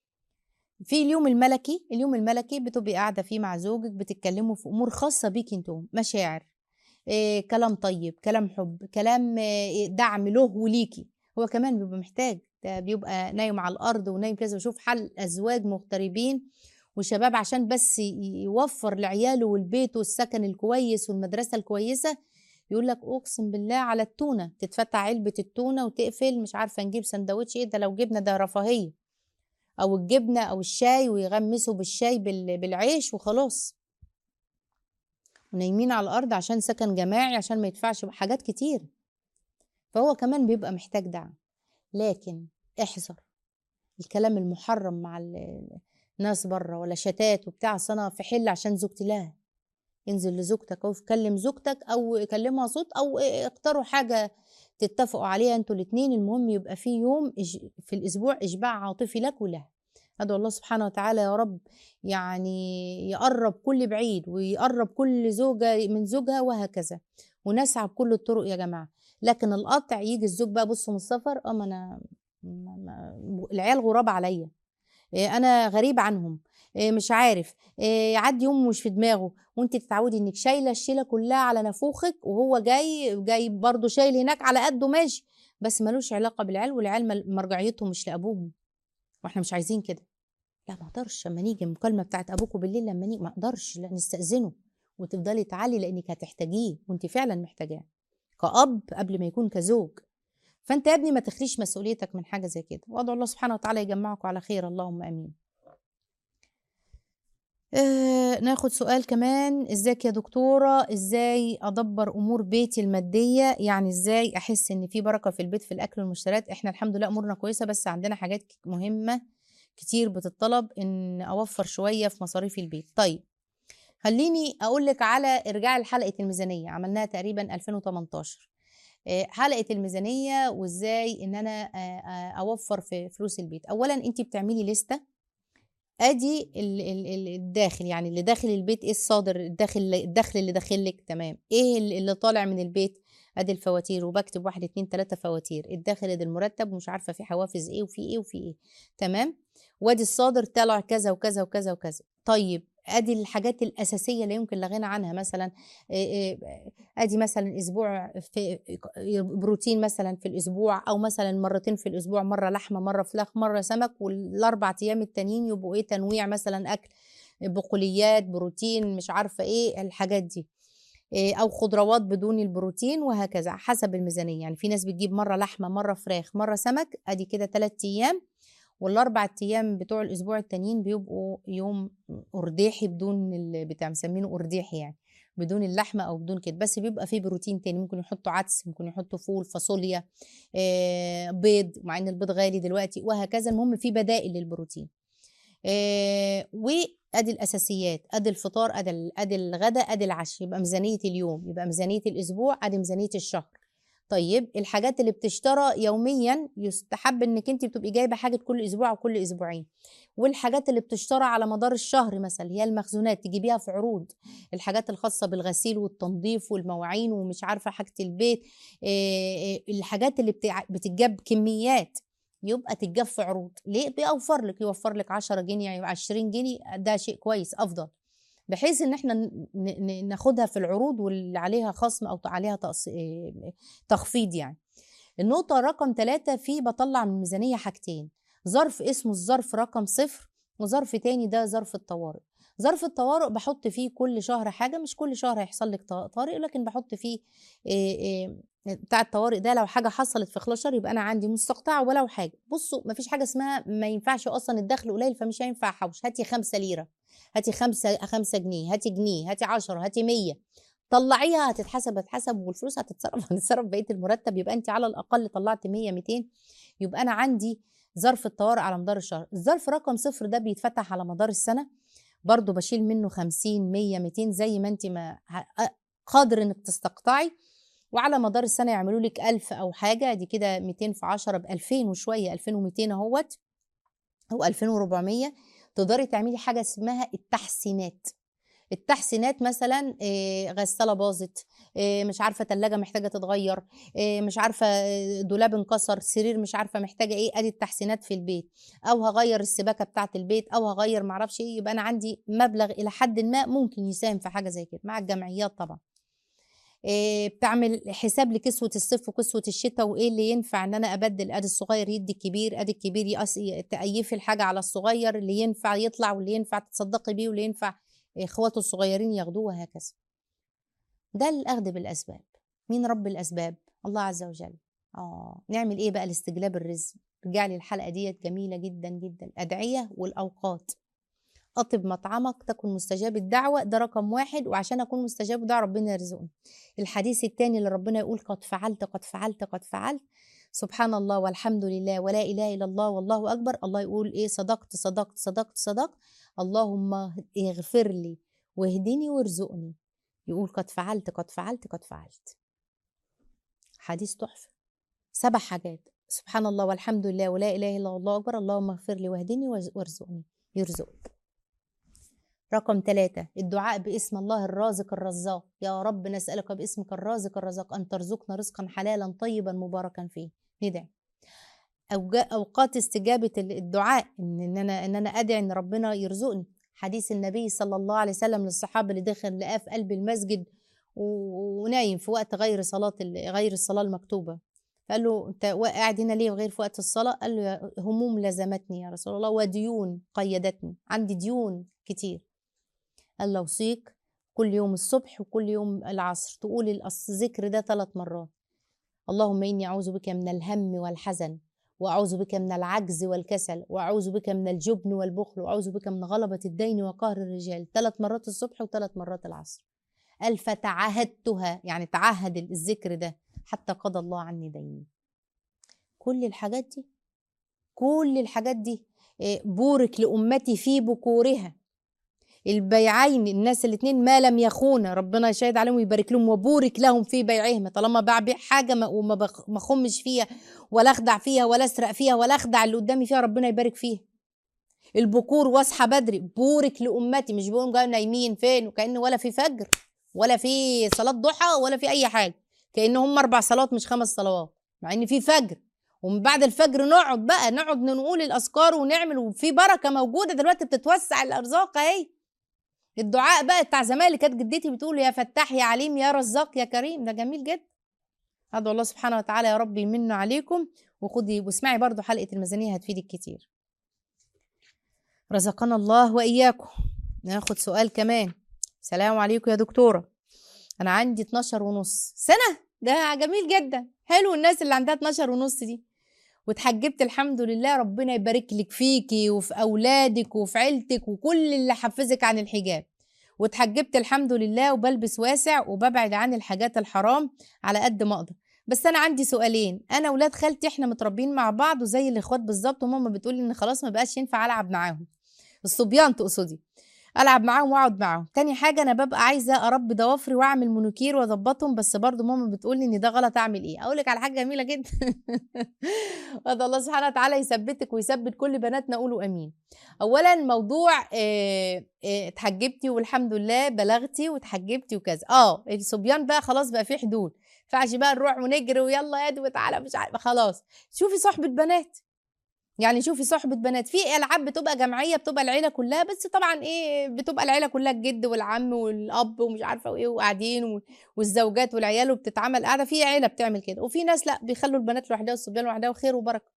في اليوم الملكي اليوم الملكي بتبقي قاعده فيه مع زوجك بتتكلموا في امور خاصه بيك انتم مشاعر إيه كلام طيب كلام حب كلام إيه دعم له وليكي هو كمان بيبقى محتاج ده بيبقى نايم على الارض ونايم كذا وشوف حل ازواج مغتربين وشباب عشان بس ي- يوفر لعياله والبيت والسكن الكويس والمدرسه الكويسه يقول لك اقسم بالله على التونه تتفتح علبه التونه وتقفل مش عارفه نجيب سندوتش ايه ده لو جبنا ده رفاهيه او الجبنه او الشاي ويغمسوا بالشاي بال- بالعيش وخلاص ونايمين على الارض عشان سكن جماعي عشان ما يدفعش حاجات كتير فهو كمان بيبقى محتاج دعم لكن احذر الكلام المحرم مع ال- الناس بره ولا شتات وبتاع أصل انا في حل عشان زوجتي لا انزل لزوجتك او كلم زوجتك او كلمها صوت او اختاروا حاجه تتفقوا عليها انتوا الاتنين المهم يبقى في يوم إج- في الاسبوع اشباع عاطفي لك ولها ادعو الله سبحانه وتعالى يا رب يعني يقرب كل بعيد ويقرب كل زوجه من زوجها وهكذا ونسعى بكل الطرق يا جماعه لكن القطع يجي الزوج بقى بصوا من السفر اه ما انا ما ما العيال غراب عليا إيه انا غريب عنهم إيه مش عارف إيه يعدي يوم مش في دماغه وانت تتعودي انك شايله الشيله كلها على نافوخك وهو جاي جاي برضه شايل هناك على قده ماشي بس ملوش علاقه بالعيال والعيال مل- مرجعيتهم مش لابوهم واحنا مش عايزين كده لا ما اقدرش لما نيجي المكالمه بتاعت ابوكوا بالليل لما نيجي ما اقدرش لا نستاذنه وتفضلي تعالي لانك هتحتاجيه وانت فعلا محتاجاه كأب قبل ما يكون كزوج فانت يا ابني ما تخليش مسؤوليتك من حاجه زي كده وادعو الله سبحانه وتعالى يجمعكم على خير اللهم امين آه ناخد سؤال كمان ازيك يا دكتورة ازاي ادبر امور بيتي المادية يعني ازاي احس ان في بركة في البيت في الاكل والمشتريات احنا الحمد لله امورنا كويسة بس عندنا حاجات ك- مهمة كتير بتتطلب ان اوفر شوية في مصاريف البيت طيب خليني اقول لك على ارجاع لحلقة الميزانية عملناها تقريبا 2018 آه، حلقة الميزانية وازاي ان انا آه، آه، اوفر في فلوس البيت اولا انت بتعملي لستة ادي ال- ال- ال- الداخل يعني اللي داخل البيت ايه الصادر الداخل الدخل اللي داخل لك تمام ايه ال- اللي طالع من البيت ادي الفواتير وبكتب واحد اتنين تلاتة فواتير الداخل ادي المرتب ومش عارفه في حوافز ايه وفي ايه وفي ايه تمام وادي الصادر طلع كذا وكذا وكذا وكذا طيب ادي الحاجات الاساسيه اللي يمكن لا غنى عنها مثلا إيه إيه ادي مثلا اسبوع في بروتين مثلا في الاسبوع او مثلا مرتين في الاسبوع مره لحمه مره فراخ مره سمك والاربع ايام التانيين يبقوا ايه تنويع مثلا اكل بقوليات بروتين مش عارفه ايه الحاجات دي إيه، او خضروات بدون البروتين وهكذا حسب الميزانيه يعني في ناس بتجيب مره لحمه مره فراخ مره سمك ادي كده 3 ايام والاربع ايام بتوع الاسبوع التانيين بيبقوا يوم ارداحي بدون ال- بتاع مسمينه ارداحي يعني بدون اللحمه او بدون كده بس بيبقى فيه بروتين تاني ممكن يحطوا عدس ممكن يحطوا فول فاصوليا آه، بيض مع ان البيض غالي دلوقتي وهكذا المهم في بدائل للبروتين آه، وادي الاساسيات ادي الفطار ادي ال- ادي الغداء ادي العشاء يبقى ميزانيه اليوم يبقى ميزانيه الاسبوع ادي ميزانيه الشهر طيب الحاجات اللي بتشترى يوميا يستحب انك انت بتبقي جايبه حاجه كل اسبوع او كل اسبوعين والحاجات اللي بتشترى على مدار الشهر مثلا هي المخزونات تجيبيها في عروض الحاجات الخاصه بالغسيل والتنظيف والمواعين ومش عارفه حاجه البيت إيه، إيه، الحاجات اللي بتع- بتتجاب كميات يبقى تتجاب في عروض ليه بيوفر لك يوفر لك 10 جنيه يبقى 20 جنيه ده شيء كويس افضل بحيث ان احنا ن- ن- ناخدها في العروض واللي عليها خصم او عليها تقص- إيه، تخفيض يعني النقطة رقم ثلاثة في بطلع من الميزانية حاجتين ظرف اسمه الظرف رقم صفر وظرف تاني ده ظرف الطوارئ ظرف الطوارئ بحط فيه كل شهر حاجة مش كل شهر هيحصل لك ط- طارئ لكن بحط فيه إيه إيه بتاع الطوارئ ده لو حاجة حصلت في خلال شهر يبقى أنا عندي مستقطع ولو حاجة بصوا مفيش حاجة اسمها ما ينفعش أصلا الدخل قليل فمش هينفع أحوش هاتي خمسة ليرة هاتي خمسة خمسة جنيه هاتي جنيه هاتي عشرة هاتي مية طلعيها هتتحسب هتتحسب والفلوس هتتصرف هتتصرف بقيه المرتب يبقى انت على الاقل طلعت 100 200 يبقى انا عندي ظرف الطوارئ على مدار الشهر الظرف رقم صفر ده بيتفتح على مدار السنه برضو بشيل منه 50 100 200 زي ما انت ما ه- قادر انك تستقطعي وعلى مدار السنه يعملوا لك 1000 او حاجه دي كده 200 في 10 ب 2000 وشويه 2200 اهوت او 2400 تقدري تعملي حاجه اسمها التحسينات التحسينات مثلا إيه، غساله باظت إيه، مش عارفه تلاجة محتاجه تتغير إيه، مش عارفه إيه، دولاب انكسر سرير مش عارفه محتاجه ايه ادي التحسينات في البيت او هغير السباكه بتاعه البيت او هغير معرفش ايه يبقى انا عندي مبلغ الى حد ما ممكن يساهم في حاجه زي كده مع الجمعيات طبعا إيه، بتعمل حساب لكسوة الصيف وكسوة الشتاء وايه اللي ينفع ان انا ابدل ادي الصغير يدي الكبير ادي الكبير يقص تأيفي الحاجة على الصغير اللي ينفع يطلع واللي ينفع تصدقي بيه واللي ينفع اخواته الصغيرين ياخدوه وهكذا ده الاخذ بالاسباب مين رب الاسباب الله عز وجل اه نعمل ايه بقى لاستجلاب الرزق رجع لي الحلقه ديت جميله جدا جدا الادعيه والاوقات اطب مطعمك تكن مستجاب الدعوه ده رقم واحد وعشان اكون مستجاب الدعوه ربنا يرزقني الحديث الثاني اللي ربنا يقول قد فعلت قد فعلت قد فعلت سبحان الله والحمد لله ولا اله الا الله والله اكبر الله يقول ايه صدقت صدقت صدقت صدقت اللهم اغفر لي واهدني وارزقني يقول قد فعلت قد فعلت قد فعلت حديث تحفة سبع حاجات سبحان الله والحمد لله ولا إله إلا الله أكبر اللهم اغفر لي واهدني وارز- وارزقني يرزقك رقم ثلاثة الدعاء باسم الله الرازق الرزاق يا رب نسألك باسمك الرازق الرزاق أن ترزقنا رزقا حلالا طيبا مباركا فيه ندعي أوجا- أوقات استجابة ال- الدعاء إن إن أنا إن أنا أدعي إن ربنا يرزقني حديث النبي صلى الله عليه وسلم للصحابة اللي دخل لقاه في قلب المسجد و- ونايم في وقت غير صلاة ال- غير الصلاة المكتوبة قال له انت قاعد هنا ليه وغير في وقت الصلاة قال له يا- هموم لزمتني يا رسول الله وديون قيدتني عندي ديون كتير قال له اوصيك كل يوم الصبح وكل يوم العصر تقول الأص- الذكر ده ثلاث مرات اللهم إني أعوذ بك من الهم والحزن وأعوذ بك من العجز والكسل وأعوذ بك من الجبن والبخل وأعوذ بك من غلبة الدين وقهر الرجال ثلاث مرات الصبح وثلاث مرات العصر قال فتعهدتها يعني تعهد الذكر ده حتى قضى الله عني ديني كل الحاجات دي كل الحاجات دي إيه، بورك لأمتي في بكورها البيعين الناس الاثنين ما لم يخونا ربنا يشهد عليهم ويبارك لهم وبورك لهم في بيعهم طالما باع بيع حاجه ما وما بخ- ما خمش فيها ولا اخدع فيها ولا اسرق فيها ولا اخدع اللي قدامي فيها ربنا يبارك فيها البكور واصحى بدري بورك لامتي مش بيقولوا جاي نايمين فين وكأن ولا في فجر ولا في صلاه ضحى ولا في اي حاجه كأن هم اربع صلوات مش خمس صلوات مع ان في فجر ومن بعد الفجر نقعد بقى نقعد نقول الاذكار ونعمل وفي بركه موجوده دلوقتي بتتوسع الارزاق اهي الدعاء بقى بتاع زمان اللي كانت جدتي بتقول يا فتاح يا عليم يا رزاق يا كريم ده جميل جدا ادعو الله سبحانه وتعالى يا رب يمن عليكم وخدي واسمعي برضو حلقه الميزانيه هتفيدك كتير رزقنا الله واياكم ناخد سؤال كمان سلام عليكم يا دكتورة أنا عندي 12 ونص سنة ده جميل جدا حلو الناس اللي عندها 12 ونص دي واتحجبت الحمد لله ربنا يبارك لك فيكي وفي أولادك وفي عيلتك وكل اللي حفزك عن الحجاب واتحجبت الحمد لله وبلبس واسع وببعد عن الحاجات الحرام على قد ما اقدر بس انا عندي سؤالين انا ولاد خالتي احنا متربيين مع بعض وزي الاخوات بالظبط وماما بتقول ان خلاص ما بقاش ينفع العب معاهم الصبيان تقصدي العب معاهم واقعد معاهم تاني حاجه انا ببقى عايزه اربي ضوافري واعمل مونوكير واظبطهم بس برضو ماما بتقول لي ان ده غلط اعمل ايه اقول لك على حاجه جميله جدا وده الله سبحانه وتعالى يثبتك ويثبت كل بناتنا قولوا امين اولا موضوع آه، آه، اتحجبتي والحمد لله بلغتي واتحجبتي وكذا اه الصبيان بقى خلاص بقى في حدود ينفعش بقى نروح ونجري ويلا يا دي وتعالى مش عارفه خلاص شوفي صحبه بنات يعني شوفي صحبة بنات في ألعاب بتبقى جمعية بتبقى العيلة كلها بس طبعا إيه بتبقى العيلة كلها الجد والعم والأب ومش عارفة وإيه وقاعدين و- والزوجات والعيال وبتتعمل قاعدة في عيلة بتعمل كده وفي ناس لا بيخلوا البنات لوحدها والصبيان لوحدها وخير وبركة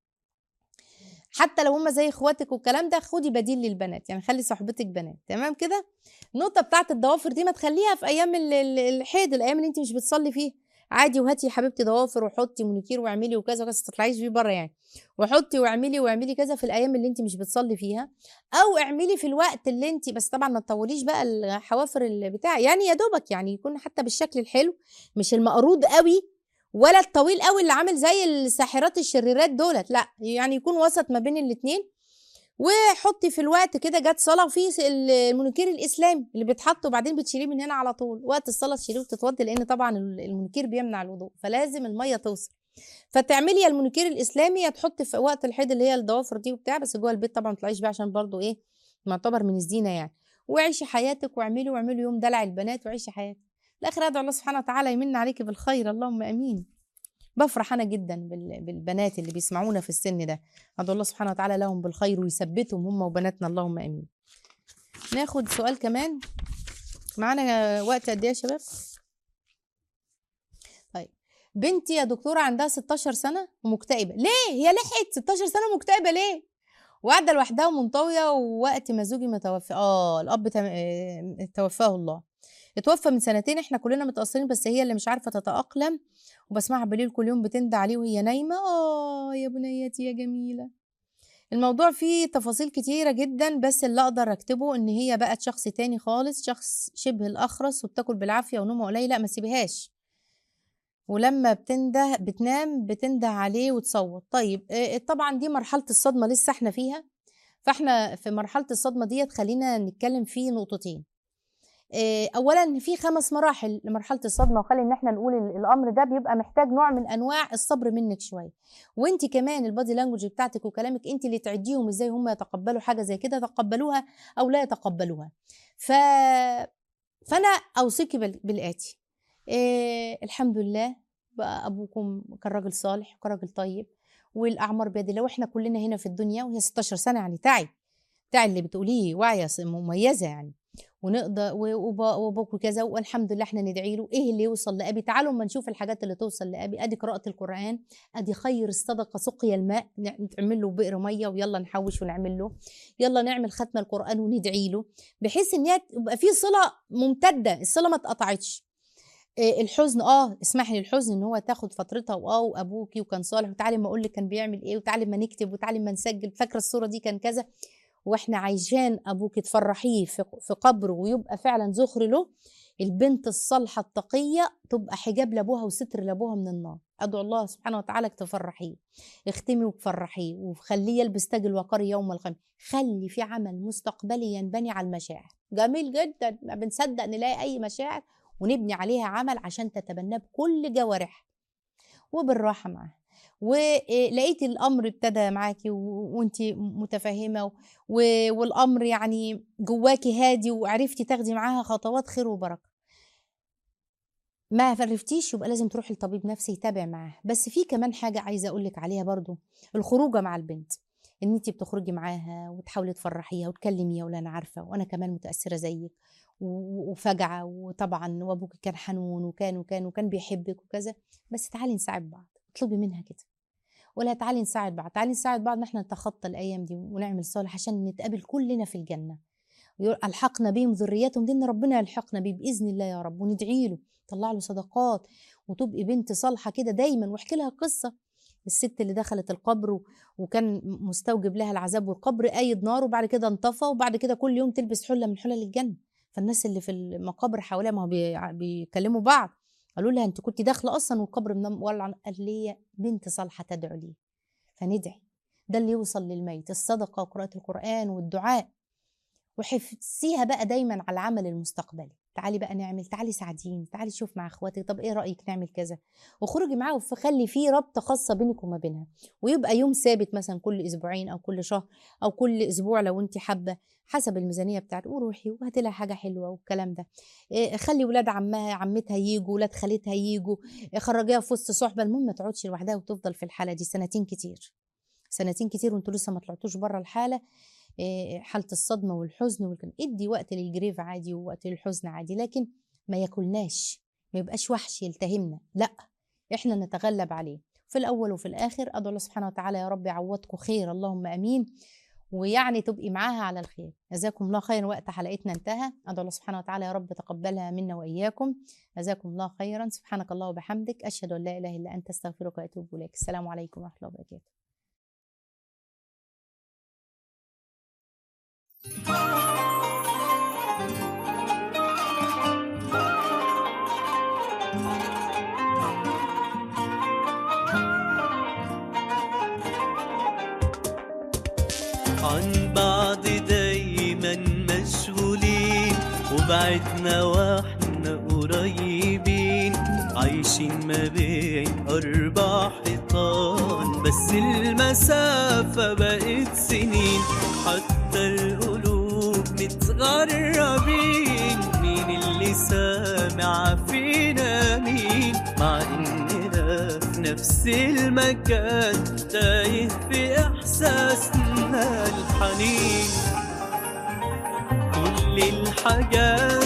حتى لو هم زي اخواتك والكلام ده خدي بديل للبنات يعني خلي صحبتك بنات تمام كده النقطة بتاعت الضوافر دي ما تخليها في أيام ال- ال- الحيض الأيام اللي أنت مش بتصلي فيها عادي وهاتي يا حبيبتي ضوافر وحطي مونيكير واعملي وكذا وكذا ما تطلعيش بيه بره يعني وحطي واعملي واعملي كذا في الايام اللي انت مش بتصلي فيها او اعملي في الوقت اللي انت بس طبعا ما تطوليش بقى الحوافر اللي بتاع يعني يا دوبك يعني يكون حتى بالشكل الحلو مش المقرود قوي ولا الطويل قوي اللي عامل زي الساحرات الشريرات دولت لا يعني يكون وسط ما بين الاتنين وحطي في الوقت كده جت صلاه في س- المونيكير الاسلامي اللي بيتحط وبعدين بتشيليه من هنا على طول وقت الصلاه تشيليه وتتوضي لان طبعا المونيكير بيمنع الوضوء فلازم الميه توصل فتعملي يا المونيكير الاسلامي يا تحطي في وقت الحيض اللي هي الضوافر دي وبتاع بس جوه البيت طبعا ما تطلعيش بيه عشان برضو ايه معتبر من الزينه يعني وعيشي حياتك واعملي واعملي يوم دلع البنات وعيشي حياتك الاخر ادعو الله سبحانه وتعالى يمن عليكي بالخير اللهم امين بفرح انا جدا بال- بالبنات اللي بيسمعونا في السن ده ادعو الله سبحانه وتعالى لهم بالخير ويثبتهم هم وبناتنا اللهم امين ناخد سؤال كمان معانا وقت قد ايه يا شباب طيب بنتي يا دكتوره عندها 16 سنه ومكتئبه ليه هي لحقت 16 سنه مكتئبه ليه وقاعده لوحدها ومنطويه ووقت ما زوجي متوفى اه الاب تم- آه، توفاه الله اتوفى من سنتين احنا كلنا متاثرين بس هي اللي مش عارفه تتاقلم وبسمعها بالليل كل يوم بتندى عليه وهي نايمه اه يا بنيتي يا جميله الموضوع فيه تفاصيل كتيرة جدا بس اللي أقدر أكتبه إن هي بقت شخص تاني خالص شخص شبه الأخرس وبتاكل بالعافية ونومها قليل لا ما سيبهاش ولما بتنده بتنام بتنده عليه وتصوت طيب آه، طبعا دي مرحلة الصدمة لسه احنا فيها فاحنا في مرحلة الصدمة ديت خلينا نتكلم في نقطتين آه، اولا في خمس مراحل لمرحله الصدمه وخلي ان احنا نقول ال- الامر ده بيبقى محتاج نوع من انواع الصبر منك شويه وانت كمان البادي لانجوج بتاعتك وكلامك انت اللي تعديهم ازاي هم يتقبلوا حاجه زي كده تقبلوها او لا يتقبلوها ف فانا اوصيك بال- بالاتي إيه الحمد لله بقى ابوكم كان راجل صالح وكان راجل طيب والاعمار بيد الله واحنا كلنا هنا في الدنيا وهي 16 سنه يعني تعي تعي اللي بتقوليه واعيه ص- مميزه يعني ونقدر و- وب- وابوك كذا والحمد لله احنا ندعي له ايه اللي يوصل لابي تعالوا اما نشوف الحاجات اللي توصل لابي ادي قراءه القران ادي خير الصدقه سقي الماء ن- نعمل له بئر ميه ويلا نحوش ونعمل له يلا نعمل ختم القران وندعي له بحيث ان هي تبقى في صله ممتده الصله ما اتقطعتش إيه الحزن اه اسمحي لي الحزن ان هو تاخد فترتها واه وابوكي وكان صالح وتعالي ما اقول لك كان بيعمل ايه وتعالي ما نكتب وتعالي ما نسجل فاكره الصوره دي كان كذا واحنا عايشان ابوك تفرحيه في في قبره ويبقى فعلا ذخر له البنت الصالحه التقيه تبقى حجاب لابوها وستر لابوها من النار ادعو الله سبحانه وتعالى تفرحيه اختمي وتفرحيه وخليه يلبس تاج الوقار يوم القيامه خلي في عمل مستقبلي ينبني على المشاعر جميل جدا ما بنصدق نلاقي اي مشاعر ونبني عليها عمل عشان تتبناه بكل جوارح وبالراحه معاها ولقيت الامر ابتدى معاكي وانت متفهمه و- والامر يعني جواكي هادي وعرفتي تاخدي معاها خطوات خير وبركه ما عرفتيش يبقى لازم تروحي لطبيب نفسي يتابع معاها بس في كمان حاجه عايزه اقول لك عليها برضو الخروجه مع البنت ان انت بتخرجي معاها وتحاولي تفرحيها وتكلميها ولا انا عارفه وانا كمان متاثره زيك و- وفجعه وطبعا وابوك كان حنون وكان وكان وكان بيحبك وكذا بس تعالي نساعد بعض اطلبي منها كده ولا تعالي نساعد بعض تعالي نساعد بعض ان احنا نتخطى الايام دي ونعمل صالح عشان نتقابل كلنا في الجنه يقول الحقنا بهم ذريتهم دي ان ربنا يلحقنا بيه باذن الله يا رب وندعي له طلع له صدقات وتبقي بنت صالحه كده دايما واحكي لها قصه الست اللي دخلت القبر و- وكان مستوجب لها العذاب والقبر قايد نار وبعد كده انطفى وبعد كده كل يوم تلبس حله من حلل الجنه فالناس اللي في المقابر حواليها ما هو بي- بيكلموا بعض قالوا لها انت كنت داخله اصلا والقبر مولع قال لي بنت صالحه تدعو لي فندعي ده اللي يوصل للميت الصدقه وقراءه القران والدعاء وحفظيها بقى دايما على العمل المستقبلي تعالي بقى نعمل تعالي ساعدين تعالي شوف مع اخواتك طب ايه رايك نعمل كذا وخرجي معاها وخلي فيه رابطه خاصه بينك وما بينها ويبقى يوم ثابت مثلا كل اسبوعين او كل شهر او كل اسبوع لو انت حابه حسب الميزانيه بتاعتك وروحي وهاتي لها حاجه حلوه والكلام ده إيه خلي ولاد عمها عمتها يجوا ولاد خالتها يجوا إيه خرجيها في وسط صحبه المهم ما تقعدش لوحدها وتفضل في الحاله دي سنتين كتير سنتين كتير وانتوا لسه ما طلعتوش بره الحاله إيه، حاله الصدمه والحزن والكلام ادي وقت للجريف عادي ووقت للحزن عادي لكن ما ياكلناش ما يبقاش وحش يلتهمنا لا احنا نتغلب عليه في الاول وفي الاخر ادعو الله سبحانه وتعالى يا رب يعوضكم خير اللهم امين ويعني تبقي معاها على الخير جزاكم الله خيرا وقت حلقتنا انتهى ادعو الله سبحانه وتعالى يا رب تقبلها منا واياكم جزاكم الله خيرا سبحانك الله وبحمدك اشهد ان لا اله الا انت استغفرك واتوب اليك السلام عليكم ورحمه الله وبركاته عن بعض دايما مشغولين وبعدنا واحنا قريبين عايشين ما بين أربع حيطان بس المسافة بقت سنين حتى القلوب متغربين مين اللي سامع فينا مين مع إننا في نفس المكان تايه في إحساسنا الحنين كل الحاجات